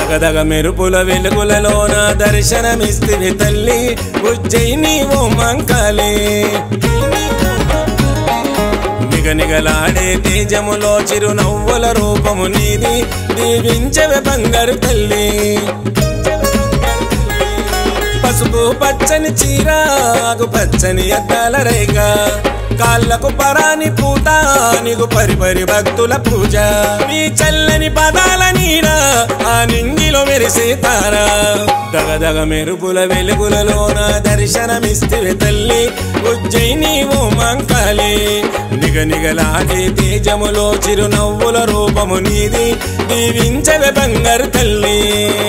దగదగ మెరుపుల వెలుగులలోన దర్శనమిస్తివి తల్లి ఉజ్జయిని ఓ మంకాళి నిగనిగలాడే తేజములో చిరునవ్వుల రూపము నీది దీవించవే బంగారు తల్లి పసుపు పచ్చని చీర ఆకు పచ్చని అద్దాల రేగ కాళ్ళకు పరాని పూత నీకు పరిపరి భక్తుల పూజ నీ చల్లని పదాల నీడ ఆ నింగిలో మెరిసే తారా దగదగ మెరుపుల వెలుగులలోన దర్శనమిస్తే తల్లి ఉజ్జయిని ఓ మంకాళి నిగనిగలాడే తేజములో చిరునవ్వుల రూపము నీది దీవించవే బంగారు తల్లి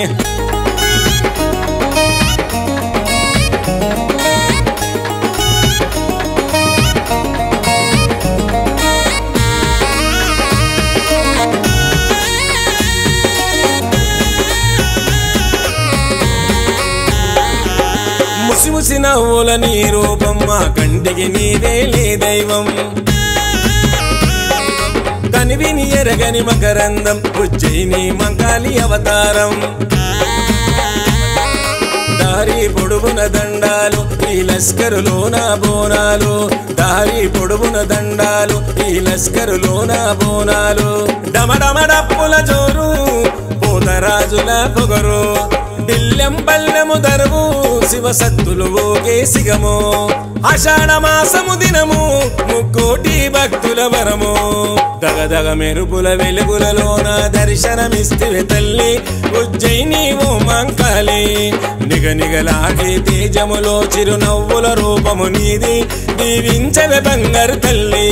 ముసి ముసి నవ్వుల నీ రూపం మా కంటికి నీవే లే దైవం కనివిని ఎరగని మకరందం ఉజ్జయిని మంకాలి అవతారం దారి పొడుగున దండాలు ఈ లస్కరులోన బోనాలు దారి పొడుగున దండాలు ఈ లస్కరులోన బోనాలు డమడమడప్పుల జోరు పోతరాజుల పొగరు దిల్లెం పల్లెము దరువు శివ సత్తులు ఓగే సిగము ఆషాఢ మాసము దినము ముక్కోటి భక్తుల వరము దగదగ మెరుపుల వెలుగులలోన దర్శనమిస్తే తల్లి ఉజ్జయిని ఓ మంకాళి నిగనిగలాగే తేజములో చిరునవ్వుల రూపము నీది దీవించవే బంగారు తల్లి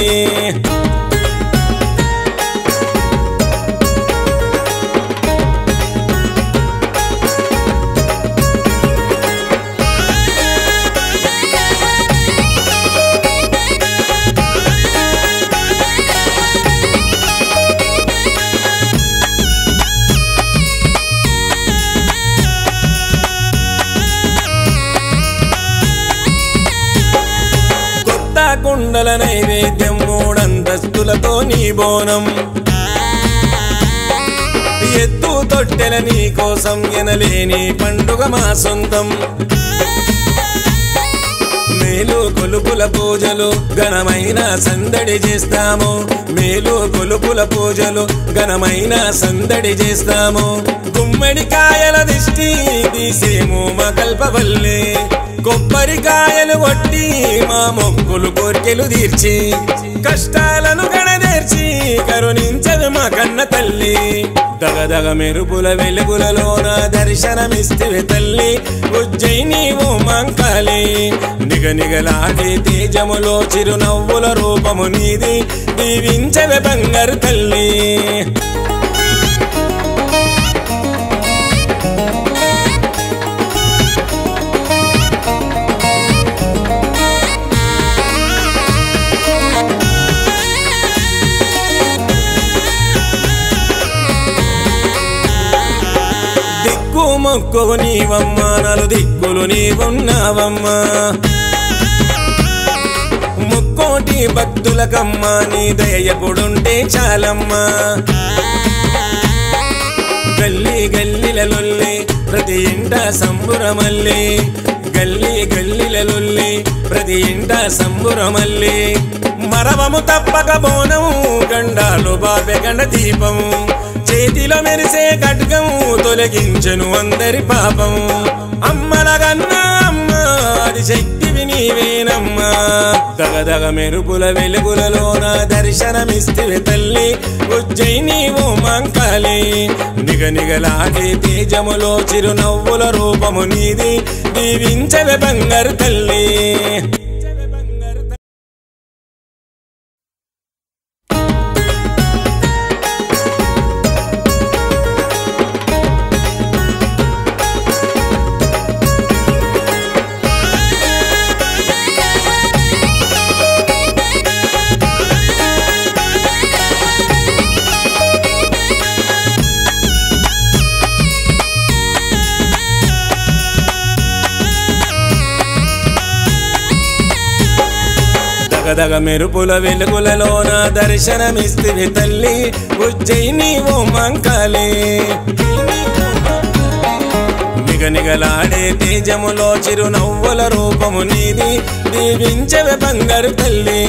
కొత్త కుండల నైవేద్యం మూడంతస్తులతో నీ బోనం ఎత్తు తొట్టెల నీ కోసం ఎనలేని పండుగ మా సొంతం మేలు కొలుపుల పూజలు ఘనమైన సందడి చేస్తాము మేలు కొలుపుల పూజలు ఘనమైన సందడి చేస్తాము గుమ్మడికాయల దిష్టి తీసేము మా కల్పవల్లే కొబ్బరికాయలు కొట్టి మా మొక్కులు కోరికెలు తీర్చి కష్టాలను గణదేర్చి కరుణించదు మా కన్న తల్లి దగదగ మెరుపుల వెలుగులలోన దర్శనమిస్తే తల్లి ఉజ్జయిని ఓ మంకాళి నిగనిగలాగే తేజములో చిరునవ్వుల రూపము నీది దీవించవే బంగారు తల్లి దిక్కు మొక్కు నీవమ్మ నలు దిక్కులు నీవున్నావమ్మా ముక్కోటి భక్తులకమ్మ నీ దయపుడుంటే చాలమ్మా గల్లీ గల్లిల లొల్లి ప్రతి ఇంట సంబురమల్లి గల్లీ గల్లిల లొల్లి ప్రతి ఇంట సంబురమల్లి మరవము తప్పక బోనము గండాలు బాబె గండ దీపము చేతిలో మెరిసే ఖడ్గము తొలగించను అందరి పాపము అమ్మలగన్నా అమ్మ అది శక్తివి నీవేనమ్మా దగదగ మెరుపుల వెలుగులలోన దర్శనమిస్తే తల్లి ఉజ్జయిని ఓ మంకాళి నిగనిగలాగే తేజములో చిరునవ్వుల రూపము నీది దీవించవే బంగారు తల్లి దగదగ మెరుపుల వెలుగులలోన దర్శనమిస్తే తల్లి ఉజ్జయిని ఓ మంకాళి నిగనిగలాడే తేజములో చిరునవ్వుల రూపము నీది దీవించవే బంగారు తల్లి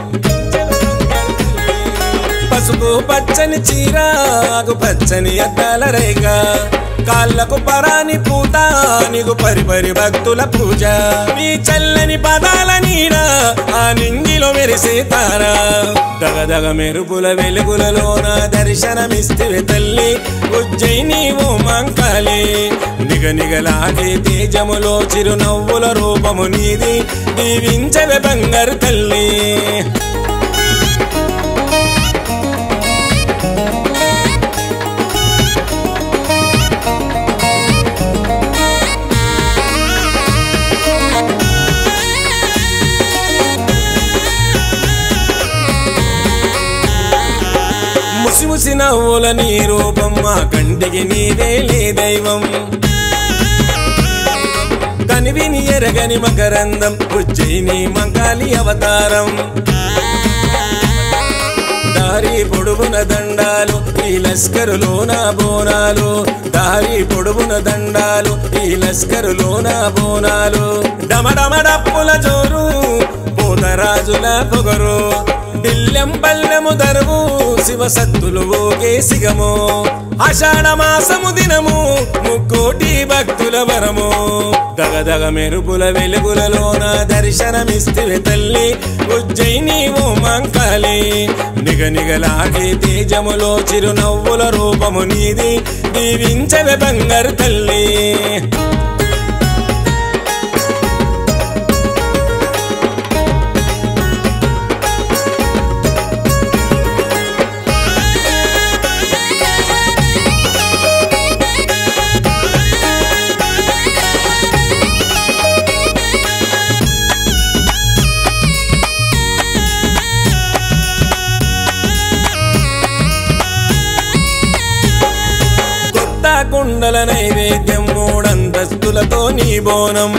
పసుపు పచ్చని చీర ఆకు పచ్చని అద్దాల రేఖ కాళ్ళకు పరాని పూత నీకు పరిపరి భక్తుల పూజ నీ చల్లని పదాల నీడ ఆ నింగిలో మెరిసే తార దగదగ మెరుపుల వెలుగులలోన దర్శనమిస్తే తల్లి ఉజ్జయిని ఓ మంకాలి నిగనిగలాగే తేజములో చిరునవ్వుల రూపము నీది దీవించవే బంగారు తల్లి ముసి ముసి నవ్వుల నీ రూపం మా కంటికి నీవే లే దైవం కనివిని ఎరగని మకరందం ఉజ్జయిని మంకాలి అవతారం దారి పొడుగున దండాలు ఈ లస్కరులోన బోనాలు దారి పొడుగున దండాలు ఈ లస్కరులోన బోనాలు డమడమడప్పుల జోరు పోతరాజుల పొగరు దిల్లెం పల్లెము దరువు శివ సత్తులు ఓగే సిగము ఆషాఢ మాసము దినము ముక్కోటి భక్తుల వరము దగదగ మెరుపుల వెలుగులలోన దర్శనమిస్తే తల్లి ఉజ్జయిని ఓ మంకాలి నిగనిగలాగే తేజములో చిరునవ్వుల రూపము నీది దీవించవే బంగారు తల్లి కొత్త కుండల నైవేద్యం మూడంతస్తులతో నీ బోనం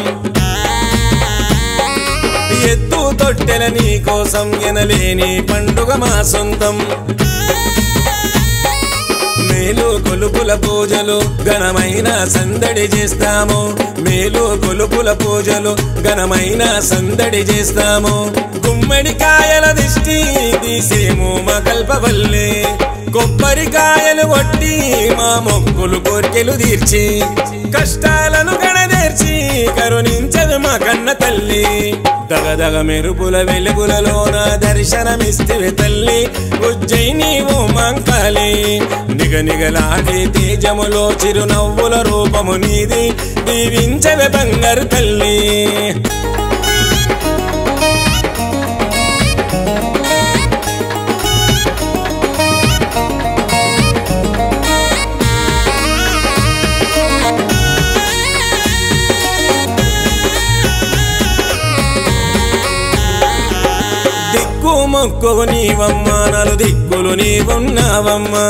ఎత్తు తొట్టెల నీ కోసం ఎనలేని పండుగ మా సొంతం మేలు కొలుపుల పూజలు ఘనమైన సందడి చేస్తాము మేలు కొలుపుల పూజలు ఘనమైన సందడి చేస్తాము గుమ్మడికాయల దిష్టి తీసేము మా కల్పవల్లే కొబ్బరికాయలు కొట్టి మా మొక్కులు కోరికెలు తీర్చి కష్టాలను గణదేర్చి కరుణించదు మా కన్న తల్లి దగదగ మెరుపుల వెలుగులలోన దర్శనమిస్తే తల్లి ఉజ్జయిని ఓ మంకాలి నిగనిగలాగే తేజములో చిరునవ్వుల రూపము నీది దీవించవే బంగారు తల్లి దిక్కు మొక్కు నీవమ్మ నలు దిక్కులు నీవున్నావమ్మా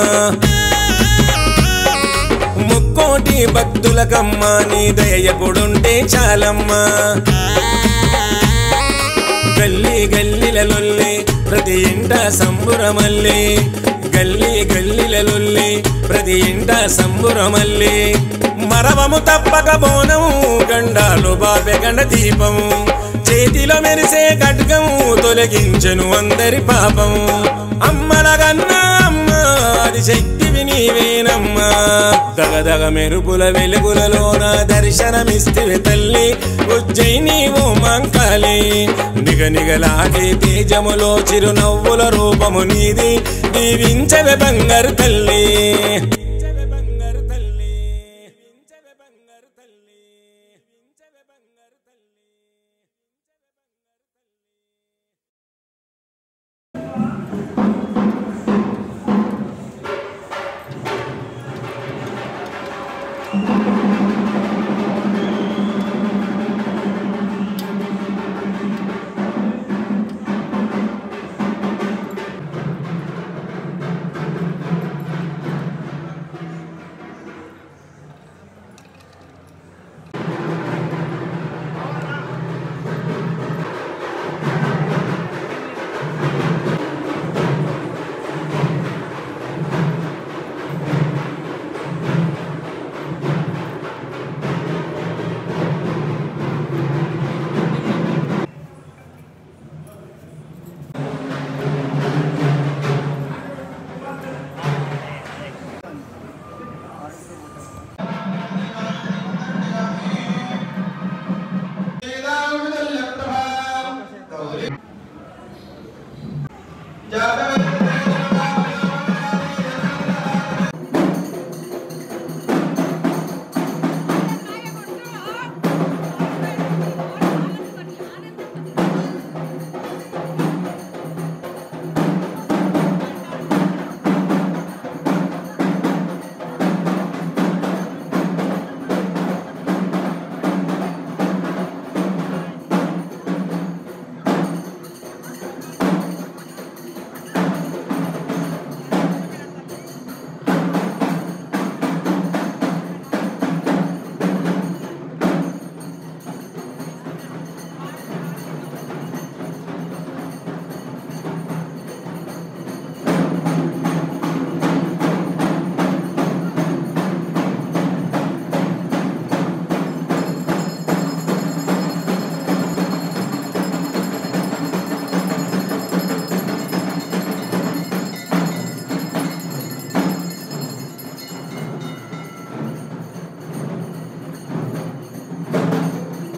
ముక్కోటి భక్తులకమ్మ నీ దయ ఎప్పుడుంటే చాలమ్మా గల్లీ గల్లీలలొల్లి ప్రతి ఇంట సంబురమల్లి గల్లీ గల్లీలలొల్లి ప్రతి ఇంట సంబురమల్లి మరవము తప్పక బోనము గండాలు బాపె గండ దీపము చేతిలో మెరిసే ఖడ్గము తొలగించను అందరి పాపము అమ్మలగన్నా అమ్మ అది శక్తివి నీవేనమ్మా దగదగ మెరుపుల వెలుగులలోన దర్శనమిస్తే తల్లి ఉజ్జయిని ఓ మంకాలి నిగనిగలాగే తేజములో చిరునవ్వుల రూపము నీది దీవించవే బంగారు తల్లి